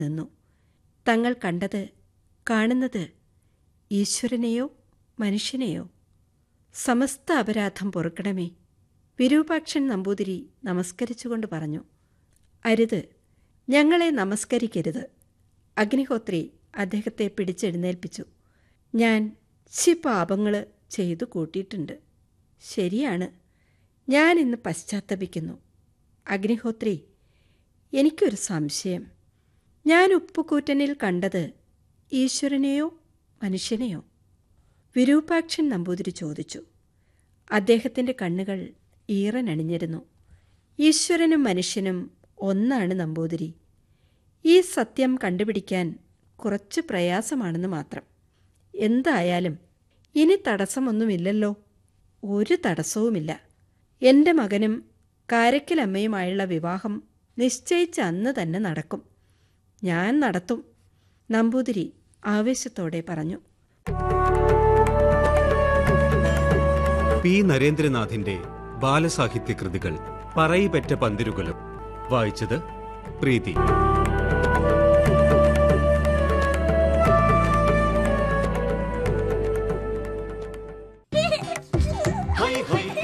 നിന്നു തങ്ങൾ കണ്ടത് കാണുന്നത് ഈശ്വരനെയോ മനുഷ്യനെയോ സമസ്ത അപരാധം പൊറുക്കണമേ വിരൂപാക്ഷൻ നമ്പൂതിരി നമസ്കരിച്ചുകൊണ്ട് പറഞ്ഞു അരുത് ഞങ്ങളെ നമസ്കരിക്കരുത് അഗ്നിഹോത്രി അദ്ദേഹത്തെ പിടിച്ചെഴുന്നേൽപ്പിച്ചു ഞാൻ ശി പാപങ്ങൾ ചെയ്തു കൂട്ടിയിട്ടുണ്ട് ശരിയാണ് ഞാൻ ഇന്ന് പശ്ചാത്തപിക്കുന്നു അഗ്നിഹോത്രി എനിക്കൊരു സംശയം ഞാൻ ഉപ്പുകൂറ്റനിൽ കണ്ടത് ഈശ്വരനെയോ മനുഷ്യനെയോ വിരൂപാക്ഷൻ നമ്പൂതിരി ചോദിച്ചു അദ്ദേഹത്തിൻ്റെ കണ്ണുകൾ ഈറനണിഞ്ഞിരുന്നു ഈശ്വരനും മനുഷ്യനും ഒന്നാണ് നമ്പൂതിരി ഈ സത്യം കണ്ടുപിടിക്കാൻ കുറച്ച് പ്രയാസമാണെന്ന് മാത്രം എന്തായാലും ഇനി തടസ്സമൊന്നുമില്ലല്ലോ ഒരു തടസ്സവുമില്ല എൻ്റെ മകനും കാരക്കലമ്മയുമായുള്ള വിവാഹം നിശ്ചയിച്ച അന്ന് തന്നെ നടക്കും ഞാൻ നടത്തും നമ്പൂതിരി ആവേശത്തോടെ പറഞ്ഞു പി നരേന്ദ്രനാഥിന്റെ ബാലസാഹിത്യ കൃതികൾ പറയിപെറ്റ പന്തിരുകുലം വായിച്ചത് പ്രീതി ഹൈ ഹൈ